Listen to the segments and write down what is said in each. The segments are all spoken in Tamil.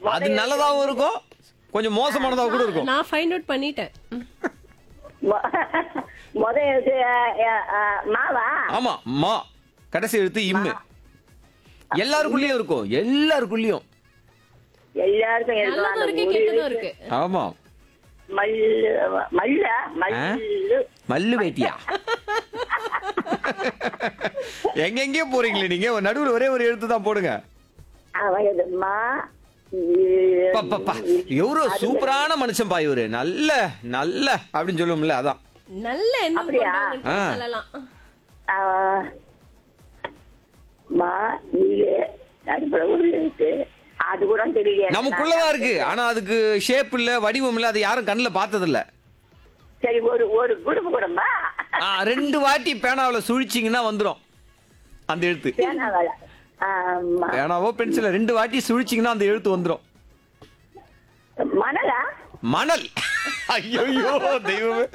அது நல்லதாவும் இருக்கும் கொஞ்சம் மோசமானதா கூட இருக்கும் நான் ஃபைண்ட் அவுட் பண்ணிட்டேன் ம். மொ- முத எழுத்து அஹ், அஹ், அஹ், மாவா ஆமா மா கடைசி எழுத்து இம்மு எல்லாருக்குள்ளயும் இருக்கும் எல்லாருக்குள்ளயும் எல்லாருக்கும் நல்லதும் எழுதலாம் இருக்கு கெட்டதும் இருக்கு ஆமா மல்லு மல்ல மல்லு மல்லு வேட்டியா எங்கெங்கேயோ போறீங்களே நீங்க ஒரு நடுவுல ஒரே ஒரு எழுத்து தான் போடுங்க அவன் இது மா பா, பா, பா. எவ்வளவு சூப்பரான மனுஷன் பா இவரு நல்ல நல்ல அப்படின்னு சொல்லுவோம்ல அதான் நல்ல எண்ணம் அப்படியா? கொண்டவங்கன்னு ஆ. சொல்லலாம் அஹ், மா நீங்க நடுப்புற ஒரு எழுத்து அது கூட தெரியல நமக்குள்ளதான் இருக்கு ஆனா அதுக்கு ஷேப் இல்ல வடிவம் இல்ல அது யாரும் கண்ணுல பார்த்தது இல்ல சரி ஒரு ஒரு குடும்ப கூடமா ஆ, ரெண்டு வாட்டி பேனாவுல சுழிச்சிங்கன்னா வந்துரும் அந்த எழுத்து பேனாவால ஆமா. பேனாவோ பென்சில ரெண்டு வாட்டி சுழிச்சிங்கன்னா அந்த எழுத்து வந்துரும் மணலா மணல் ஐயோ தெய்வமே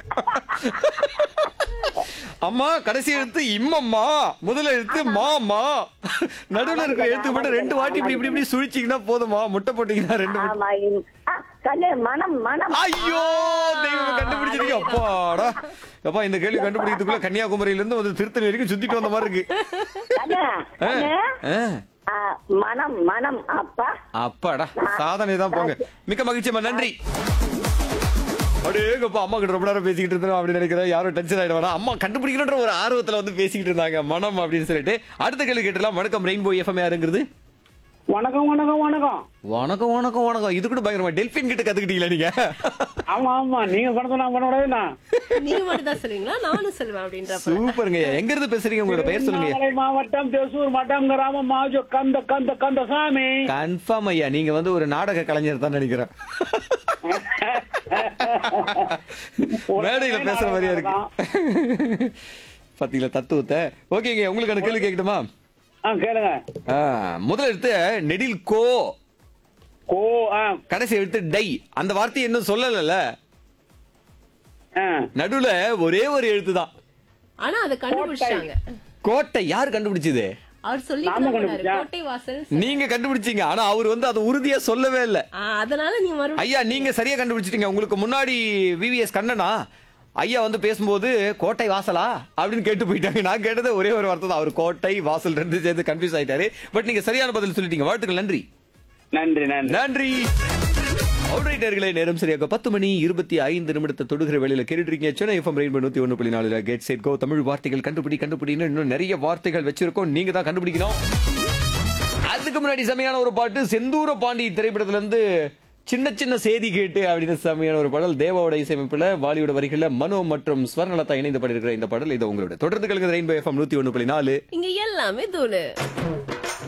அம்மா கடைசி எழுத்து இம்மம்மா முதல் எழுத்து மாமா நடுவுல இருக்கிற எழுத்து மட்டும் ரெண்டு வாட்டி இப்படி இப்படி இப்படி சுழிச்சிங்கன்னா போதுமா முட்டை போட்டீங்கன்னா ரெண்டு முட்டை ஆமா இம்- ஆ, கண்ணு மனம் மனம் ஐயோ தெய்வம் கண்டுபிடிச்சிருக்கீங்க அப்பாடா அப்பா இந்த கேள்வி கண்டுபிடிக்கிறதுக்குள்ள கன்னியாகுமரியில இருந்து வந்து திருத்தணி வரைக்கும் சுத்திட்டு வந்த மாதிரி இருக்கு கண்ணு ஆ, கண்ணு ஆ. ஆ, மனம் மனம் அப்பா அப்பாடா சாதனை தான் போங்க மிக்க மகிழ்ச்சியம்மா நன்றி அப்படியே அப்பா அம்மா கிட்ட ரொம்ப நேரம் பேசிக்கிட்டு இருந்தோம் அப்படின்னு நினைக்கிறேன் யாரும் டென்ஷன் ஆயிட வேணாம் அம்மா கண்டுபிடிக்கணுன்ற ஒரு ஆர்வத்துல வந்து பேசிக்கிட்டு இருந்தாங்க மனம் அப்படின்னு சொல்லிட்டு அடுத்த கேள்வி கேட்டலாம் வணக்கம் ரெயின்போ எஃப்எம் யாருங்கிறது வணக்கம் வணக்கம் வணக்கம் வணக்கம் வணக்கம் வணக்கம் இது கூட பயங்கரமா டெல்பின் கிட்ட கத்துக்கிட்டீங்களா நீங்க ஆமா ஆமா நீங்க பணத்தை நான் பண்ண கூடாதுண்ணா நீங்க மட்டும் தான் சொல்லுவீங்களா நானும் சொல்லுவேன் அப்படின்றப்ப சூப்பருங்க எங்க இருந்து பேசுறீங்க உங்களோட பெயர் சொல்லுங்க திருவண்ணாமலை மாவட்டம் தேசூர் மட்டம் கிராமம் மாஜோ கந்த கந்த கந்த சாமி கன்ஃபார்ம் ஐயா நீங்க வந்து ஒரு நாடக கலைஞர் தான் நினைக்கிறேன் மேடையில பேசுற மாதிரியா இருக்கு பாத்தீங்களா தத்துவத்தை ஓகேங்க உங்களுக்கான கேள்வி கேட்கட்டுமா ஆ கேளுங்க ஆ, முதல் எழுத்து நெடில் கோ கோ ஆ கடைசி எழுத்து டை அந்த வார்த்தையை இன்னும் சொல்லல ஆ நடுவுல ஒரே ஒரு எழுத்து தான் ஆனா அதை கண்டுபிடிச்சாங்க கோட்டை யார் கண்டுபிடிச்சது அவர் சொல்லி நான் தான் போனாரு கண்டுபிடிச்சேன். கோட்டை வாசல் நீங்க கண்டுபிடிச்சீங்க ஆனா அவர் வந்து அது உறுதியா சொல்லவே இல்ல ஆ, அதனால நீ மறுபடியும் ஐயா நீங்க சரியா கண்டுபிடிச்சிட்டீங்க உங்களுக்கு முன்னாடி விவிஎஸ் கண்ணனா ஐயா வந்து பேசும்போது கோட்டை வாசலா அப்படின்னு கேட்டு போயிட்டாங்க நான் கேட்டது ஒரே ஒரு வார்த்தை தான் அவர் கோட்டை வாசல் ரெண்டு சேர்ந்து கன்ஃபியூஸ் ஆயிட்டாரு பட் நீங்க சரியான பதில் சொல்லிட்டீங்க வாழ்த்துக்கள் நன்றி நன்றி நன்றி நன்றி அவுட்ரைட்டர்களே நேரம் சரியாக பத்து மணி இருபத்தி ஐந்து நிமிடத்தை தொடுகிற வேலையில கேட்டுட்டு இருக்கீங்க சென்னை எஃப்எம் ரெயின்போ நூத்தி ஒண்ணு புள்ளி நாலுல கேட் செட் கோ தமிழ் வார்த்தைகள் கண்டுபிடி கண்டுபிடின்னு இன்னும் நிறைய வார்த்தைகள் வச்சிருக்கோம் நீங்க தான் கண்டுபிடிக்கணும் அதுக்கு முன்னாடி செமையான ஒரு பாட்டு செந்தூர பாண்டி திரைப்படத்துல இருந்து சின்ன சின்ன செய்தி கேட்டு அப்படின்னு செமையான ஒரு பாடல் தேவாவோட இசையமைப்புல பாலிவுட் வரிகள்ல மனோ மற்றும் ஸ்வர்ணலதா இணைந்து பாடியிருக்கிற இந்த பாடல் இது உங்களோட தொடர்ந்து கலங்க ரெயின்போ எஃப்எம் நூத்தி ஒண்ணு புள்ளி நாலு இங்க எல்லாமே தூளு